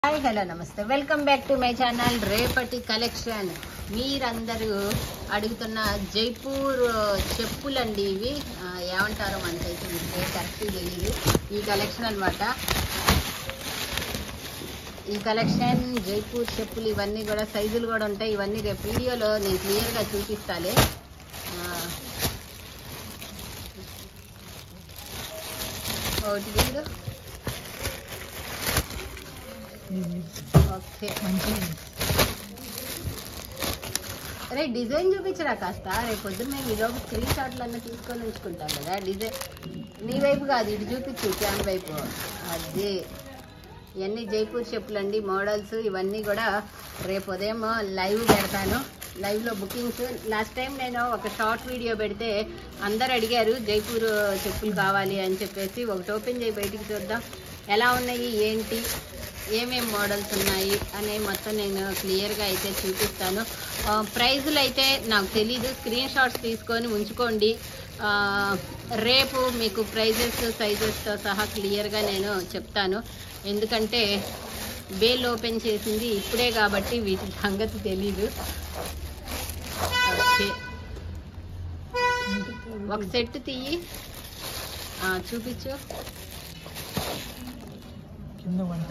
Hi hello నమస్తే welcome back to my channel రేపటి collection మీరందరూ అడుగుతున్న జైపూర్ చెప్పులండి ఇవి ఆ, ఏమంటారో మనకైతే మీకు కరెక్ట్ తెలియదు ఈ కలెక్షన్ అన్నమాట ఈ కలెక్షన్ జైపూర్ చెప్పులు ఇవన్నీ కూడా సైజులు కూడా ఉంటాయి ఇవన్నీ రేపు వీడియోలో నేను క్లియర్గా చూపిస్తాలే ఆ, ఒకటి వీడు ఓకే అరే డిజైన్ చూపించరా కాస్త రేపు పొద్దున్న మేము ఈరోజు స్క్రీన్ షాట్లు అన్నీ తీసుకొని ఉంచుకుంటాం కదా డిజైన్ నీ వైపు కాదు ఇటు చూపించు క్యాన్ వైపు అదే ఇవన్నీ జైపూర్ చెప్పులండి మోడల్స్ ఇవన్నీ కూడా రేపు ఉదయం లైవ్ పెడతాను లైవ్లో బుకింగ్స్ లాస్ట్ టైం నేను ఒక షార్ట్ వీడియో పెడితే అందరు అడిగారు జైపూర్ చెప్పులు కావాలి అని చెప్పేసి ఒకటి ఓపెన్ చేయి బయటికి చూద్దాం ఎలా ఉన్నాయి ఏంటి ఏమేం మోడల్స్ ఉన్నాయి అనే మొత్తం నేను క్లియర్గా అయితే చూపిస్తాను ఆ, ప్రైజులు అయితే నాకు తెలీదు స్క్రీన్ షాట్స్ తీసుకొని ఉంచుకోండి ఆ, రేపు మీకు ప్రైజెస్ సైజెస్తో సహా క్లియర్గా నేను చెప్తాను ఎందుకంటే బేల్ ఓపెన్ చేసింది ఇప్పుడే కాబట్టి వీటి సంగతి తెలీదు ఓకే ఒక సెట్ తీయి ఆ, చూపించు కింద వంట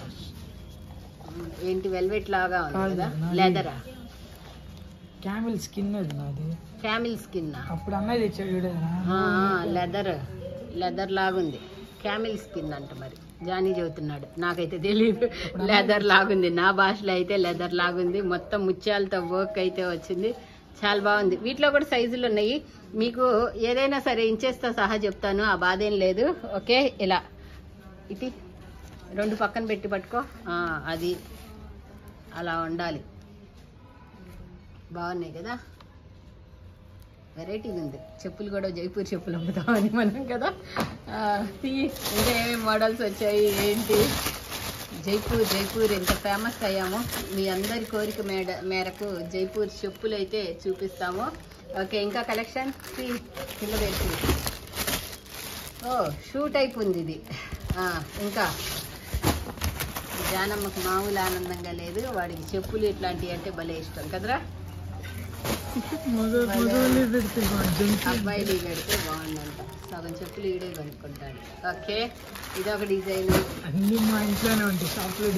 ఏంటి వెల్వెట్ లాగా ఉంది కాదు, కదా నాది. లెదరా క్యామిల్ స్కిన్ అది నాది ఫ్యామిలీ స్కిన్ అప్పుడు అన్నయ్య తెచ్చాడు చూడేదా లెదర్ లెదర్ లాగుంది క్యామిల్ స్కిన్ అంట మరి జానీ చెబుతున్నాడు నాకైతే తెలియదు లెదర్ లాగుంది నా భాషలో అయితే లెదర్ లాగుంది మొత్తం ముత్యాలతో వర్క్ అయితే వచ్చింది చాలా బాగుంది వీటిలో కూడా సైజులు ఉన్నాయి మీకు ఏదైనా సరే ఇంచెస్తో సహా చెప్తాను ఆ బాధ ఏం లేదు ఓకే ఇలా ఇటు రెండు పక్కన పెట్టి పట్టుకో ఆ, అది అలా ఉండాలి బాగున్నాయి కదా వెరైటీగా ఉంది చెప్పులు కూడా జైపూర్ చెప్పులు అమ్ముతామని మనం కదా ఆ, తీ ఇంకా ఏమేమి మోడల్స్ వచ్చాయి ఏంటి జైపూర్ జైపూర్ ఎంత ఫేమస్ అయ్యామో మీ అందరి కోరిక మేడ మేరకు జైపూర్ చెప్పులు అయితే చూపిస్తాము ఓకే ఇంకా కలెక్షన్ తీ కింద పెట్టి ఓ షూ టైప్ ఉంది ఇది ఆ, ఇంకా జానమ్మకు మామూలు ఆనందంగా లేదు వాడికి చెప్పులు ఇట్లాంటివి అంటే భలే ఇష్టం కదరా మగవాళ్ళు పెడితే జంతు అబ్బాయిలు పెడితే బాగుందంట సగం చెప్పులు ఈడే కొనుక్కుంటాడు ఓకే ఇదొక డిజైన్ అన్ని మా ఇంట్లోనే ఉంటాయి షాప్లో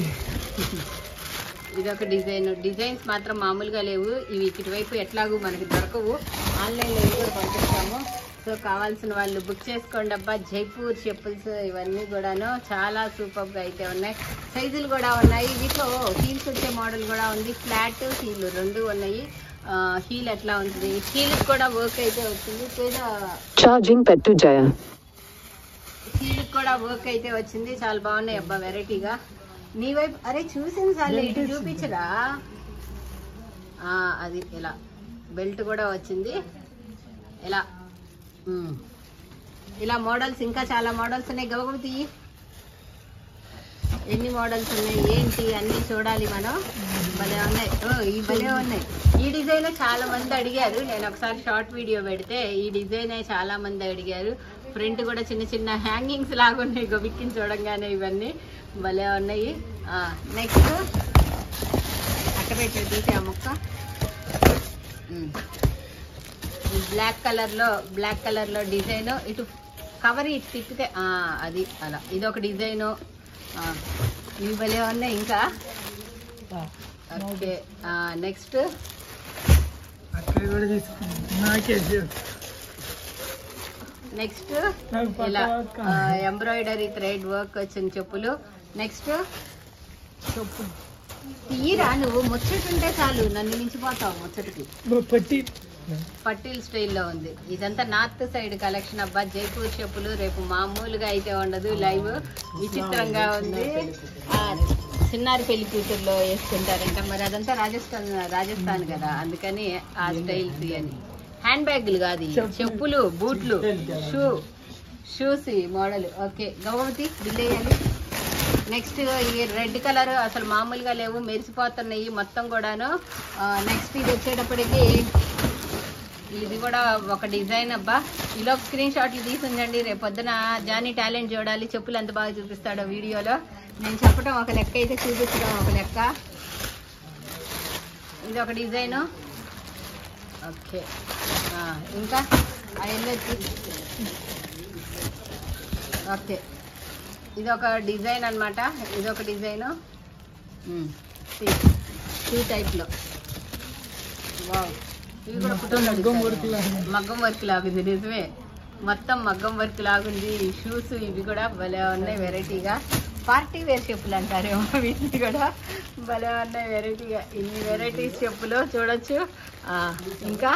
ఇదొక డిజైన్ డిజైన్స్ మాత్రం మామూలుగా లేవు ఇవి ఇటువైపు ఎట్లాగూ మనకి దొరకవు ఆన్లైన్లో ఇవి కూడా పంపిస్తాము సో కావాల్సిన వాళ్ళు బుక్ చేసుకోండి అబ్బా జైపూర్ చెప్పుల్స్ ఇవన్నీ కూడాను చాలా సూపర్గా అయితే ఉన్నాయి సైజులు కూడా ఉన్నాయి వీటిలో హీల్స్ వచ్చే మోడల్ కూడా ఉంది ఫ్లాట్ హీల్ రెండు ఉన్నాయి హీల్ ఎట్లా ఉంటుంది హీల్ కూడా వర్క్ అయితే వచ్చింది లేదా Charging Pettu Jaya. హీల్ కూడా వర్క్ అయితే వచ్చింది చాలా బాగున్నాయి అబ్బా వెరైటీగా నీ వైపు అరే చూసింది సార్ ఇటు చూపించరా ఆ, అది ఇలా బెల్ట్ కూడా వచ్చింది ఇలా ఉమ్. ఇలా మోడల్స్ ఇంకా చాలా మోడల్స్ ఉన్నాయి గబగబతి ఎన్ని మోడల్స్ ఉన్నాయి ఏంటి అన్ని చూడాలి మనం భలే ఉన్నాయి ఓ ఈ భలే ఉన్నాయి ఈ డిజైన్ చాలా మంది అడిగారు నేను ఒకసారి షార్ట్ వీడియో పెడితే ఈ డిజైన్ చాలా మంది అడిగారు ఫ్రంట్ కూడా చిన్న చిన్న హ్యాంగింగ్స్ లాగా ఉన్నాయి గొబిక్కిని చూడంగానే ఇవన్నీ భలే ఉన్నాయి నెక్స్ట్ అక్కడ పెట్టి తీసే ఆ ముక్క ఉమ్. ఈ బ్లాక్ కలర్ లో బ్లాక్ కలర్ లో డిజైన్ ఇటు కవర్ ఇటు తిప్పితే ఆ, అది అలా ఇది ఒక డిజైన్ ఇవి భలే ఉన్నాయి ఇంకా ఓకే నెక్స్ట్ అక్కడ కూడా తీసుకున్నాను నాకే నెక్స్ట్ నాకు పక్క ఇలా పక్క. ఎంబ్రాయిడరీ థ్రెడ్ వర్క్ వచ్చిన చెప్పులు నెక్స్ట్ చెప్పు తీరా నువ్వు ముచ్చటుంటే చాలు నన్ను మించిపోతావు ముచ్చటికి పట్టి పట్టీల్ స్టైల్లో ఉంది ఇదంతా నార్త్ సైడ్ కలెక్షన్ అబ్బా జైపూర్ చెప్పులు రేపు మామూలుగా అయితే ఉండదు లైవ్ విచిత్రంగా ఉంది ఆ, చిన్నారి పెళ్లి కూతుర్లో వేసుకుంటారంట మరి అదంతా రాజస్థాన్ రాజస్థాన్ కదా అందుకని ఆ స్టైల్స్ అని హ్యాండ్ బ్యాగులు కాదు ఇవి. చెప్పులు బూట్లు షూ షూస్ మోడల్ ఓకే గౌవతి బిల్ వేయాలి నెక్స్ట్ ఈ రెడ్ కలర్ అసలు మామూలుగా లేవు మెరిసిపోతున్నాయి మొత్తం కూడాను నెక్స్ట్ ఇది వచ్చేటప్పటికి ఇది కూడా ఒక డిజైన్ అబ్బా ఇలా స్క్రీన్ షాట్లు తీసి ఉంచండి రేపు పొద్దున జానీ టాలెంట్ చూడాలి చెప్పులు ఎంత బాగా చూపిస్తాడో వీడియోలో నేను చెప్పడం ఒక లెక్క అయితే చూపించడం ఒక లెక్క ఇది ఒక డిజైను ఓకే ఆ, ఇంకా ఆ ఎల్లో ఓకే ఇది ఒక డిజైన్ అన్నమాట ఇది ఒక డిజైను టూ టైప్లో వావ్ ఇవి కూడా ఫోటోలు మగ్గం అడుగుతారు. వర్క్ లాగా ఉంది. మగ్గం వర్క్ లాగుంది నిజమే మొత్తం మగ్గం వర్క్ లాగుంది ఈ షూస్ ఇవి కూడా భలే ఉన్నాయి వెరైటీగా పార్టీ వేర్ చెప్పులు అంటారేమో వీటిని కూడా భలే ఉన్నాయి వెరైటీగా ఇన్ని వెరైటీస్ చెప్పులు చూడొచ్చు ఆ, ఇంకా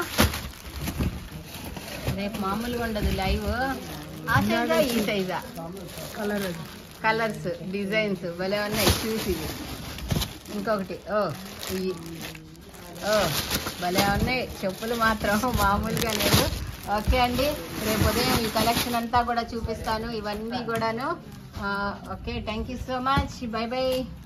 రేపు మామూలుగా ఉండదు లైవ్ ఆ సైజా ఈ సైజా కలర్ అది కలర్స్ డిజైన్స్ భలే ఉన్నాయి షూస్ ఇవి ఇంకొకటి ఓ ఇవి ఓ భలే ఉన్నాయి చెప్పులు మాత్రం మామూలుగా లేవు ఓకే అండి రేపు ఉదయం ఈ కలెక్షన్ అంతా కూడా చూపిస్తాను ఇవన్నీ కూడాను ఆ, okay thank you so much bye by